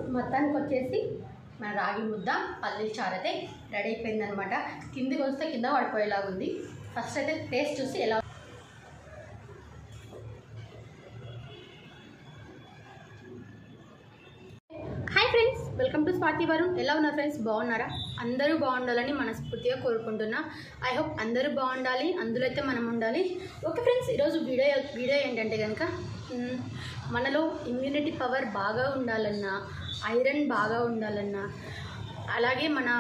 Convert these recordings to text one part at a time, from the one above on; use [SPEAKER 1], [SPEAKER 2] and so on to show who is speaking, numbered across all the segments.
[SPEAKER 1] మొత్తానికి వచ్చేసి మన రాగి ముద్ద పల్లి చారతే రెడీ అయిపోయిందనమాట కిందికి వస్తే కింద పడిపోయేలాగా ఉంది ఫస్ట్ అయితే టేస్ట్ చూసి ఎలా hi friends welcome to Swathi Varun ఎలా ఉన్నారు ఫ్రెండ్స్ బాగున్నారా అందరూ బాగుండాలని మనస్ఫూర్తిగా కోరుకుంటున్నా ఐ హోప్ అందరూ బాగుండాలి అందులో అయితే మనం ఉండాలి ఓకే ఫ్రెండ్స్ ఈరోజు వీడియో వీడియో ఏంటంటే కనుక మ్, మనలో ఇమ్యూనిటీ పవర్ బాగా ఉండాలన్నా ఐరన్ బాగా ఉండాలన్నా అలాగే మన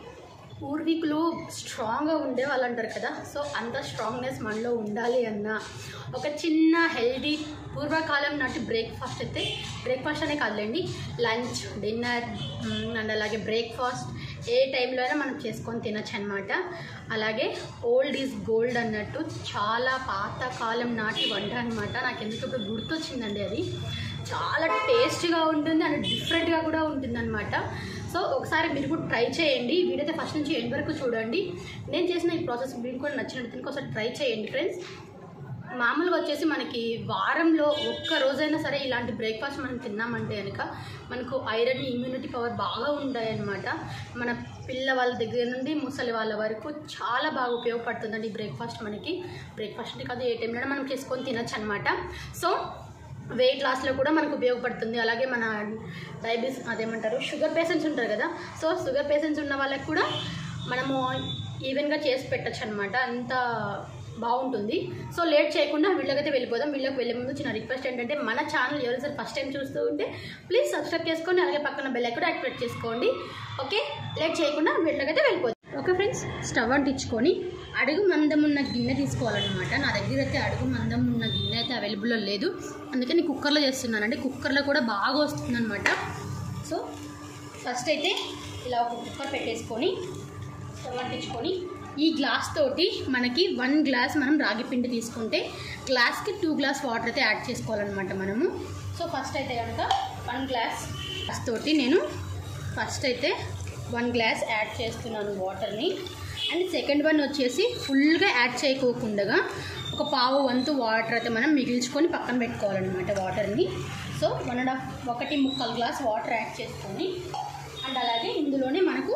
[SPEAKER 1] పూర్వీకులు స్ట్రాంగ్గా ఉండే వాళ్ళు అంటారు కదా సో అంత స్ట్రాంగ్నెస్ మనలో ఉండాలి అన్న ఒక చిన్న హెల్దీ పూర్వకాలం నాటి బ్రేక్ఫాస్ట్ అయితే బ్రేక్ఫాస్ట్ అనే కాదులేండి లంచ్ డిన్నర్ అండ్ అలాగే బ్రేక్ఫాస్ట్ ఏ టైంలో అయినా మనం చేసుకొని తినచ్చు అనమాట అలాగే ఓల్డ్ ఈజ్ గోల్డ్ అన్నట్టు చాలా పాతకాలం నాటి వంట అనమాట నాకు ఎందుకు ఇప్పుడు గుర్తొచ్చిందండి అది చాలా టేస్ట్గా ఉంటుంది అండ్ డిఫరెంట్గా కూడా ఉంటుంది సో ఒకసారి మీరు కూడా ట్రై చేయండి ఈ వీడియో అయితే ఫస్ట్ నుంచి ఎండ్ వరకు చూడండి నేను చేసిన ఈ ప్రాసెస్ మీకు కూడా నచ్చినట్టు ఒకసారి ట్రై చేయండి ఫ్రెండ్స్ మామూలుగా వచ్చేసి మనకి వారంలో ఒక్క రోజైనా సరే ఇలాంటి బ్రేక్ఫాస్ట్ మనం తిన్నామంటే కనుక మనకు ఐరన్ ఇమ్యూనిటీ పవర్ బాగా ఉంటాయన్నమాట మన పిల్ల వాళ్ళ దగ్గర నుండి ముసలి వాళ్ళ వరకు చాలా బాగా ఉపయోగపడుతుందండి ఈ బ్రేక్ఫాస్ట్ మనకి బ్రేక్ఫాస్ట్ అంటే కాదు ఏ టైంలో మనం చేసుకొని తినచ్చు అనమాట సో వెయిట్ లాస్లో కూడా మనకు ఉపయోగపడుతుంది అలాగే మన డయాబెటీస్ అదేమంటారు షుగర్ పేషెంట్స్ ఉంటారు కదా సో షుగర్ పేషెంట్స్ ఉన్న వాళ్ళకి కూడా మనము ఈవెన్గా చేసి పెట్టచ్చు అనమాట అంత బాగుంటుంది సో లేట్ చేయకుండా వీళ్ళకైతే వెళ్ళిపోదాం వీళ్ళకి వెళ్ళే ముందు చిన్న రిక్వెస్ట్ ఏంటంటే మన ఛానల్ ఎవరైనా ఫస్ట్ టైం చూస్తూ ఉంటే ప్లీజ్ సబ్స్క్రైబ్ చేసుకోండి అలాగే పక్కన బెల్ కూడా యాక్టివేట్ చేసుకోండి ఓకే లేట్ చేయకుండా వీళ్ళకైతే వెళ్ళిపోదాం ఓకే ఫ్రెండ్స్ స్టవ్ అంటించుకొని అడుగు మందం ఉన్న గిన్నె తీసుకోవాలన్నమాట నా దగ్గర అయితే అడుగు మందం ఉన్న గిన్నె అయితే అవైలబుల్లో లేదు అందుకని కుక్కర్లో చేస్తున్నానండి కుక్కర్లో కూడా బాగా వస్తుందన్నమాట సో ఫస్ట్ అయితే ఇలా ఒక కుక్కర్ పెట్టేసుకొని స్టవ్ అంటించుకొని ఈ గ్లాస్ తోటి మనకి వన్ గ్లాస్ మనం రాగి పిండి తీసుకుంటే గ్లాస్కి టూ గ్లాస్ వాటర్ అయితే యాడ్ చేసుకోవాలన్నమాట మనము సో ఫస్ట్ అయితే కనుక వన్ గ్లాస్ గ్లాస్ తోటి నేను ఫస్ట్ అయితే వన్ గ్లాస్ యాడ్ చేస్తున్నాను వాటర్ని అండ్ సెకండ్ వన్ వచ్చేసి ఫుల్గా యాడ్ చేయకోకుండా ఒక పావు వంతు వాటర్ అయితే మనం మిగిల్చుకొని పక్కన పెట్టుకోవాలన్నమాట వాటర్ని సో వన్ అండ్ హాఫ్ ఒకటి ముక్కలు గ్లాస్ వాటర్ యాడ్ చేసుకొని అండ్ అలాగే ఇందులోనే మనకు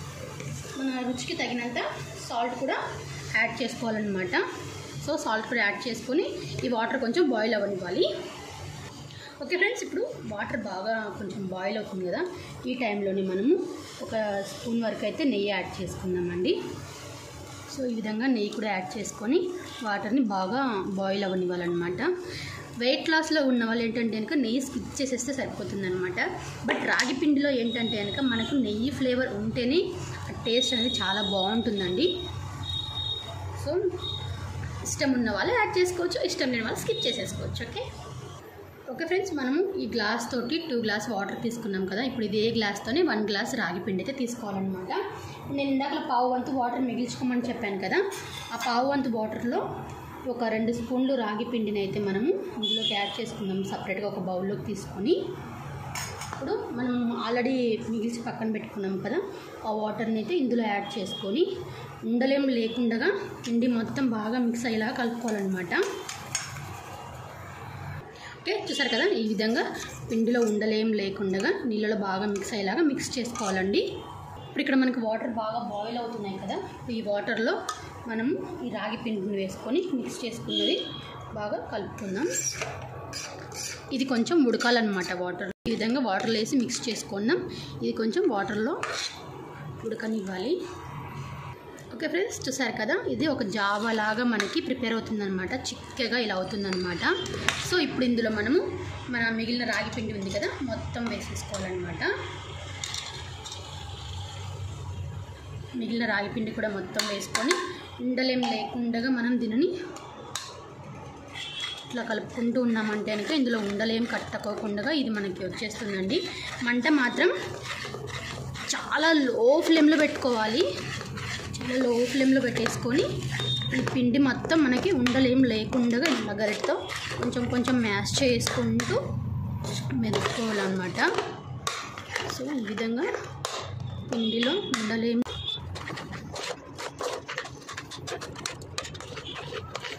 [SPEAKER 1] మన రుచికి తగినంత సాల్ట్ కూడా యాడ్ చేసుకోవాలన్నమాట సో సాల్ట్ కూడా యాడ్ చేసుకొని ఈ వాటర్ కొంచెం బాయిల్ అవ్వనివ్వాలి ఓకే ఫ్రెండ్స్ ఇప్పుడు వాటర్ బాగా కొంచెం బాయిల్ అవుతుంది కదా ఈ టైంలోనే మనము ఒక స్పూన్ వరకు అయితే నెయ్యి యాడ్ చేసుకుందామండి సో ఈ విధంగా నెయ్యి కూడా యాడ్ చేసుకొని వాటర్ని బాగా బాయిల్ అవ్వనివ్వాలన్నమాట వెయిట్ లాస్లో ఉన్న వాళ్ళు ఏంటంటే కనుక నెయ్యి స్కిప్ చేసేస్తే సరిపోతుంది అనమాట బట్ రాగి పిండిలో ఏంటంటే కనుక మనకు నెయ్యి ఫ్లేవర్ ఉంటేనే టేస్ట్ అనేది చాలా బాగుంటుందండి సో ఇష్టం ఉన్న వాళ్ళు యాడ్ చేసుకోవచ్చు ఇష్టం లేని వాళ్ళు స్కిప్ చేసేసుకోవచ్చు ఓకే ఓకే ఫ్రెండ్స్ మనము ఈ గ్లాస్ తోటి టూ గ్లాస్ వాటర్ తీసుకున్నాం కదా ఇప్పుడు ఇదే గ్లాస్తోనే వన్ గ్లాస్ రాగి పిండి అయితే తీసుకోవాలన్నమాట నేను ఇందాక పావు వంతు వాటర్ మిగిల్చుకోమని చెప్పాను కదా ఆ పావు వంతు వాటర్లో ఒక రెండు స్పూన్లు రాగి పిండిని అయితే మనము ఇందులోకి యాడ్ చేసుకుందాం సపరేట్గా ఒక బౌల్లోకి తీసుకొని ఇప్పుడు మనం ఆల్రెడీ మిగిల్చి పక్కన పెట్టుకున్నాం కదా ఆ వాటర్ని అయితే ఇందులో యాడ్ చేసుకొని ఉండలేం లేకుండా పిండి మొత్తం బాగా మిక్స్ అయ్యేలా కలుపుకోవాలన్నమాట ఓకే చూసారు కదా ఈ విధంగా పిండిలో ఉండలేం లేకుండా నీళ్ళలో బాగా మిక్స్ అయ్యేలాగా మిక్స్ చేసుకోవాలండి ఇప్పుడు ఇక్కడ మనకి వాటర్ బాగా బాయిల్ అవుతున్నాయి కదా ఈ వాటర్లో మనము ఈ రాగి పిండిని వేసుకొని మిక్స్ చేసుకున్నది బాగా కలుపుకుందాం ఇది కొంచెం ఉడకాలన్నమాట వాటర్ ఈ విధంగా వాటర్లో వేసి మిక్స్ చేసుకున్నాం ఇది కొంచెం వాటర్లో ఉడకనివ్వాలి ఓకే ఫ్రెండ్స్ చూసారు కదా ఇది ఒక జావా లాగా మనకి ప్రిపేర్ అవుతుందన్నమాట చిక్కగా ఇలా అవుతుందన్నమాట సో ఇప్పుడు ఇందులో మనము మన మిగిలిన రాగి పిండి ఉంది కదా మొత్తం వేసేసుకోవాలన్నమాట మిగిలిన రాగి పిండి కూడా మొత్తం వేసుకొని ఉండలేం లేకుండా మనం దీనిని ఇట్లా కలుపుకుంటూ ఉన్నామంటే కనుక ఇందులో ఉండలేం కట్టుకోకుండా ఇది మనకి వచ్చేస్తుందండి మంట మాత్రం చాలా లో ఫ్లేమ్లో పెట్టుకోవాలి చాలా లో ఫ్లేమ్లో పెట్టేసుకొని ఈ పిండి మొత్తం మనకి ఉండలేం లేకుండా ఇలా గరిటతో కొంచెం కొంచెం మ్యాష్ చేసుకుంటూ మెదుపుకోవాలన్నమాట సో ఈ విధంగా పిండిలో ఉండలేం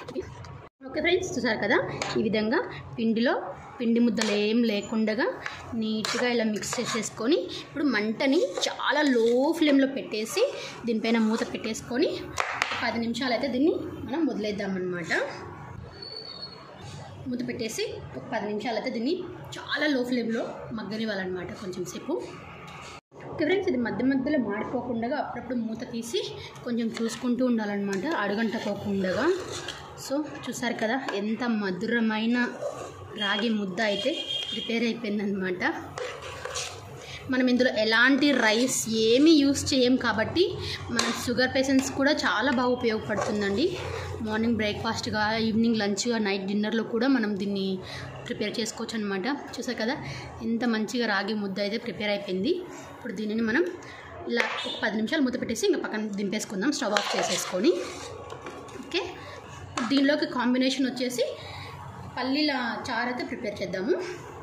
[SPEAKER 1] ఓకే ఫ్రెండ్స్ చూసారు కదా ఈ విధంగా పిండిలో పిండి ముద్దలు ఏం లేకుండా నీట్గా ఇలా మిక్స్ చేసేసుకొని ఇప్పుడు మంటని చాలా లో ఫ్లేమ్లో పెట్టేసి దీనిపైన మూత పెట్టేసుకొని ఒక పది నిమిషాలు అయితే దీన్ని మనం వదిలేద్దామన్నమాట మూత పెట్టేసి ఒక పది నిమిషాలు అయితే దీన్ని చాలా లో ఫ్లేమ్లో మగ్గనివ్వాలన్నమాట కొంచెం సేపు ఓకే ఫ్రెండ్స్ ఇది మధ్య మధ్యలో మాడిపోకుండా అప్పుడప్పుడు మూత తీసి కొంచెం చూసుకుంటూ ఉండాలన్నమాట అడుగంటపోకుండా సో చూసారు కదా ఎంత మధురమైన రాగి ముద్ద అయితే ప్రిపేర్ అయిపోయిందనమాట మనం ఇందులో ఎలాంటి రైస్ ఏమీ యూస్ చేయం కాబట్టి మన షుగర్ పేషెంట్స్ కూడా చాలా బాగా ఉపయోగపడుతుందండి మార్నింగ్ బ్రేక్ఫాస్ట్గా ఈవినింగ్ లంచ్గా నైట్ డిన్నర్లో కూడా మనం దీన్ని ప్రిపేర్ చేసుకోవచ్చు అనమాట చూసారు కదా ఎంత మంచిగా రాగి ముద్ద అయితే ప్రిపేర్ అయిపోయింది ఇప్పుడు దీనిని మనం ఇలా ఒక పది నిమిషాలు మూత పెట్టేసి ఇంకా పక్కన దింపేసుకుందాం స్టవ్ ఆఫ్ చేసేసుకొని ఓకే దీనిలోకి కాంబినేషన్ వచ్చేసి పల్లీల చారు అయితే ప్రిపేర్ చేద్దాము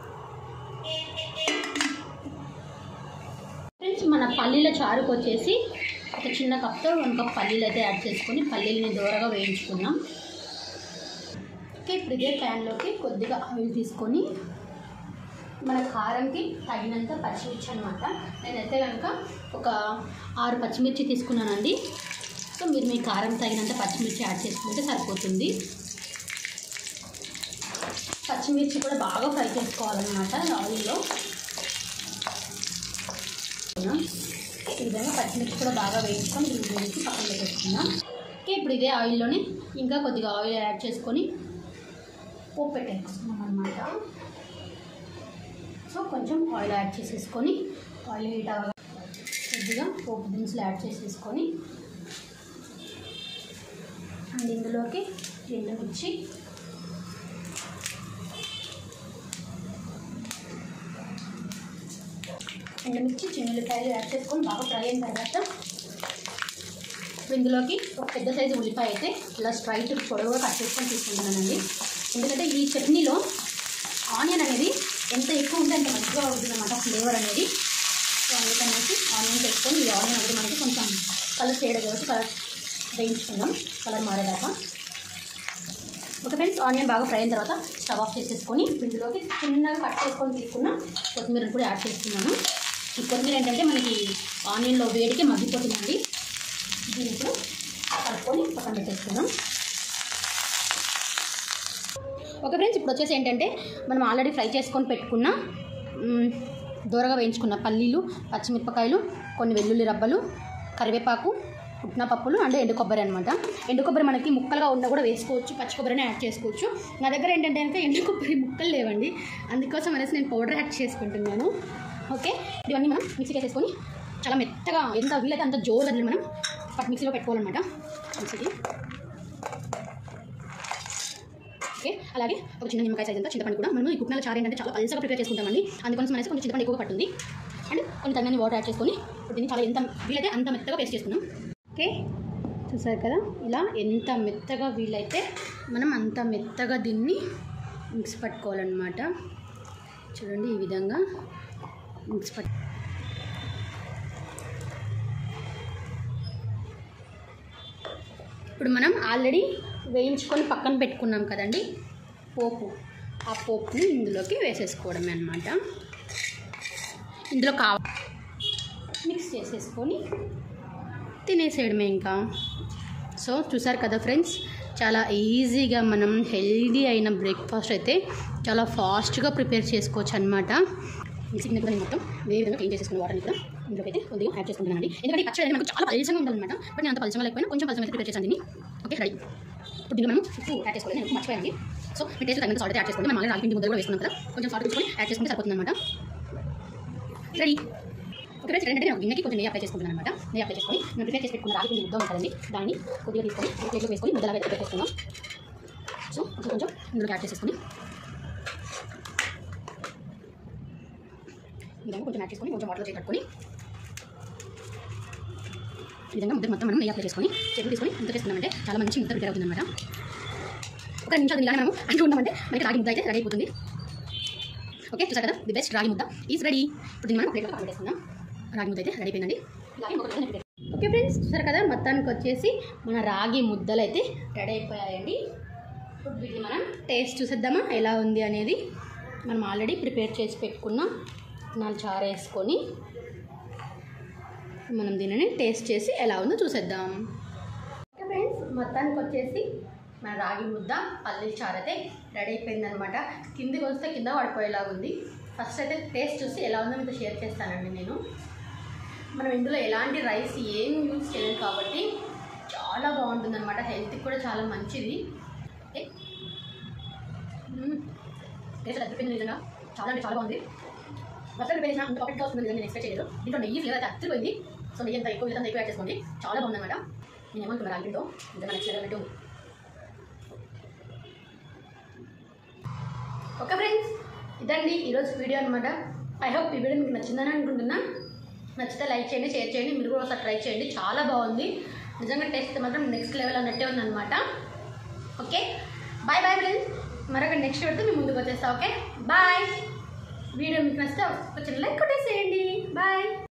[SPEAKER 1] ఫ్రెండ్స్ మన పల్లీల చారుకు వచ్చేసి ఒక చిన్న కప్తో వన్ కప్ పల్లీలు అయితే యాడ్ చేసుకొని పల్లీలని దూరగా వేయించుకుందాం ఓకే ఇప్పుడు ఇదే ప్యాన్లోకి కొద్దిగా ఆయిల్ తీసుకొని మన కారంకి తగినంత పచ్చిమిర్చి అనమాట నేనైతే కనుక ఒక ఆరు పచ్చిమిర్చి తీసుకున్నానండి సో మీరు మీ కారం తగినంత పచ్చిమిర్చి యాడ్ చేసుకుంటే సరిపోతుంది పచ్చిమిర్చి కూడా బాగా ఫ్రై చేసుకోవాలన్నమాట ఆయిల్లో ఈ విధంగా పచ్చిమిర్చి కూడా బాగా వేయించుకొని దీన్ని వేసి పక్కన పెట్టేసుకుందాం ఓకే ఇప్పుడు ఇదే ఆయిల్లోనే ఇంకా కొద్దిగా ఆయిల్ యాడ్ చేసుకొని పోపు పెట్టేసుకున్నాం అనమాట సో కొంచెం ఆయిల్ యాడ్ చేసేసుకొని ఆయిల్ హీట్ అవ్వగా కొద్దిగా పోపు దినుసులు యాడ్ చేసేసుకొని అండ్ ఇందులోకి ఎండుమిర్చి ఎండుమిర్చి చిన్నుల్లిపాయలు యాడ్ చేసుకొని బాగా ఫ్రై అయిన తర్వాత ఇప్పుడు ఇందులోకి ఒక పెద్ద సైజు ఉల్లిపాయ అయితే ఇలా స్ట్రైట్ పొడవుగా కట్ చేసుకొని తీసుకుంటున్నానండి ఎందుకంటే ఈ చట్నీలో ఆనియన్ అనేది ఎంత ఎక్కువ ఉంటే అంత మంచిగా ఉంటుంది అనమాట ఫ్లేవర్ అనేది సో అందుకనేసి ఆనియన్ వేసుకొని ఈ ఆనియన్ అనేది మనకి కొంచెం కలర్ చేయడం కాబట్టి కలర్ వేయించుకుందాం కలర్ మారేదాకా ఓకే ఫ్రెండ్స్ ఆనియన్ బాగా ఫ్రై అయిన తర్వాత స్టవ్ ఆఫ్ చేసేసుకొని ఇందులోకి చిన్నగా కట్ చేసుకొని తీసుకున్న కొత్తిమీరని కూడా యాడ్ చేస్తున్నాను ఈ కొత్తిమీర ఏంటంటే మనకి ఆనియన్లో వేడికి మగ్గిపోతుందండి దీన్ని ఇప్పుడు కలుపుకొని పక్కన పెట్టేసుకుందాం ఓకే ఫ్రెండ్స్ ఇప్పుడు వచ్చేసి ఏంటంటే మనం ఆల్రెడీ ఫ్రై చేసుకొని పెట్టుకున్న మ్, దూరగా వేయించుకున్న పల్లీలు పచ్చిమిరపకాయలు కొన్ని వెల్లుల్లి రబ్బలు కరివేపాకు పుట్టిన పప్పులు అంటే ఎండు కొబ్బరి అనమాట ఎండు కొబ్బరి మనకి ముక్కలుగా ఉన్న కూడా వేసుకోవచ్చు పచ్చి కొబ్బరిని యాడ్ చేసుకోవచ్చు నా దగ్గర ఏంటంటే కనుక ఎండు కొబ్బరి ముక్కలు లేవండి అందుకోసం అనేసి నేను పౌడర్ యాడ్ చేసుకుంటున్నాను ఓకే ఇవన్నీ మనం మిక్సీకి వేసేసుకొని చాలా మెత్తగా ఎంత వీలైతే అంత జోరు వదిలి మనం పట్టు మిక్సీలో పెట్టుకోవాలన్నమాట మిక్సీకి ఓకే అలాగే ఒక చిన్న నిమ్మకాయ సైజ్ అంతా చింతపండు కూడా మనం ఈ కుట్నాల చారు ఏంటంటే చాలా పల్సగా ప్రిపేర్ చేసుకుంటామండి అందుకోసం అనేసి కొంచెం చింతపండు ఎక్కువ పట్టుంది అండ్ కొన్ని తగినన్ని వాటర్ యాడ్ చేసుకొని ఇప్పుడు దీన్ని చాలా ఎంత వీలైతే అంత మెత్తగా పేస్ట్ చేసుకుందాం ఓకే చూసారు కదా ఇలా ఎంత మెత్తగా వీలైతే మనం అంత మెత్తగా దీన్ని మిక్స్ పట్టుకోవాలన్నమాట చూడండి ఈ విధంగా మిక్స్ పట్టు ఇప్పుడు మనం ఆల్రెడీ వేయించుకొని పక్కన పెట్టుకున్నాం కదండి పోపు ఆ పోపుని ఇందులోకి వేసేసుకోవడమే అనమాట ఇందులో కావ మిక్స్ చేసేసుకొని తినేసేయడమే ఇంకా సో చూసారు కదా ఫ్రెండ్స్ చాలా ఈజీగా మనం హెల్దీ అయిన బ్రేక్ఫాస్ట్ అయితే చాలా ఫాస్ట్గా ప్రిపేర్ చేసుకోవచ్చు అనమాట మిక్సీ కింద కూడా నేను మొత్తం ఏ విధంగా క్లీన్ చేసేసుకున్న వాటర్ని కూడా ఇందులోకి అయితే కొద్దిగా యాడ్ చేసుకుంటున్నానండి ఎందుకంటే ఈ పచ్చడి అనేది మనకు చాలా పలచంగా ఉండాలన్నమాట బట్ నేను అంత పలచంగా లేకపోయినా కొంచెం పలచంగా అయితే ప్రిపేర్ చేశాను దీన్ని ఓకే రెడీ ఇప్పుడు దీన్ని మనం ఉప్పు యాడ్ చేసుకోవాలి నేను ఉప్పు మర్చిపోయాను సో మీ టేస్ట్ తగినంత సాల్ట్ యాడ్ చేసుకోండి మనం ఆల్రెడీ రాగి పిండి ముద్ద కూడా వేసుకున్నాం కదా కొంచెం సాల్ట్ తీసుకొని యాడ్ చేసుకుంటే సరిపోతుంది అనమాట రెడీ ఓకే ఫ్రెండ్స్ ఏంటంటే నేను గిన్నెకి కొంచెం నెయ్యి అప్లై చేసుకుంటున్నాను అనమాట నెయ్యి అప్లై చేసుకొని నేను ప్రిపేర్ చేసి పెట్టుకున్న రాగి పిండి ముద్ద ఉంటుందండి దాన్ని కొద్దిగా తీసుకొని ఒక ప్లేట్లో వేసుకొని ముద్దలాగా అయితే పెట్టేసుకుందాం సో కొంచెం కొంచెం ఇందులో యాడ్ చేసేసుకొని ఈ విధంగా కొంచెం యాడ్ చేసుకొని కొంచెం వాటర్లో చేసి కట్టుకొని ఈ విధంగా ముద్ద మొత్తం మనం నెయ్యి అప్లై చేసుకొని చేతులు తీసుకొని ముద్ద చేసుకున్నామంటే చాలా మంచి ముద్ద ప్రిపేర్ అవుతుంది అనమాట ఒక రెండు నిమిషాలు ఇలానే మనం అంటూ ఉన్నామంటే మనకి రాగి ముద్ద అయితే రెడీ అయిపోతుంది ఓకే చూసారు కదా ది బెస్ట్ రాగి ముద్ద ఈజ్ రెడీ ఇప్పుడు దీన్ని మనం ప్లేట్లో పక్కన పెట్టేసుకుందాం రాగి ముద్ద అయితే రెడీ అయిపోయిందండి ఇలాగే ఇంకొక రోజు నేను ఓకే ఫ్రెండ్స్ చూసారు కదా మొత్తానికి వచ్చేసి మన రాగి ముద్దలు అయితే రెడీ అయిపోయాయండి ఇప్పుడు వీటిని మనం టేస్ట్ చూసేద్దామా ఎలా ఉంది అనేది మనం ఆల్రెడీ ప్రిపేర్ చేసి పెట్టుకున్న పుట్నాలు చారు వేసుకొని మనం దీనిని టేస్ట్ చేసి ఎలా ఉందో చూసేద్దాం ఓకే ఫ్రెండ్స్ మొత్తానికి వచ్చేసి మన రాగి ముద్ద పల్లీల చారు అయితే రెడీ అయిపోయిందనమాట కిందికి వస్తే కింద పడిపోయేలాగా ఉంది ఫస్ట్ అయితే టేస్ట్ చూసి ఎలా ఉందో మీతో షేర్ చేస్తానండి నేను మనం ఇందులో ఎలాంటి రైస్ ఏం యూజ్ చేయలేదు కాబట్టి చాలా బాగుంటుంది అనమాట హెల్త్కి కూడా చాలా మంచిది ఓకే టేస్ట్ అదిరిపోయింది నిజంగా చాలా అంటే చాలా బాగుంది మసాలా వేసిన అంత పర్ఫెక్ట్గా వస్తుంది నిజంగా నేను ఎక్స్పెక్ట్ చేయలేదు దీంట్లో నెయ్యి ఫ్లేవర్ అయితే అదిరిపోయింది సో నెయ్యి ఎంత ఎక్కువ అంత ఎక్కువ యాడ్ చేసుకోండి చాలా బాగుంది అనమాట నేను ఏమనుకున్నాను రాగితో నిజంగా నెక్స్ట్ లెవెల్ ఉంది ఓకే ఫ్రెండ్స్ ఇదండి ఈరోజు వీడియో అనమాట ఐ హోప్ ఈ వీడియో మీకు నచ్చిందని అనుకుంటున్నా నచ్చితే లైక్ చేయండి షేర్ చేయండి మీరు కూడా ఒకసారి ట్రై చేయండి చాలా బాగుంది నిజంగా టేస్ట్ మాత్రం నెక్స్ట్ లెవెల్ అన్నట్టే ఉందన్నమాట ఓకే బాయ్ బాయ్ ఫ్రెండ్స్ మరొక నెక్స్ట్ పెడితే మేము ముందుకు వచ్చేస్తా ఓకే బాయ్ వీడియో మీకు నచ్చితే ఒక చిన్న లైక్ కొట్టేసి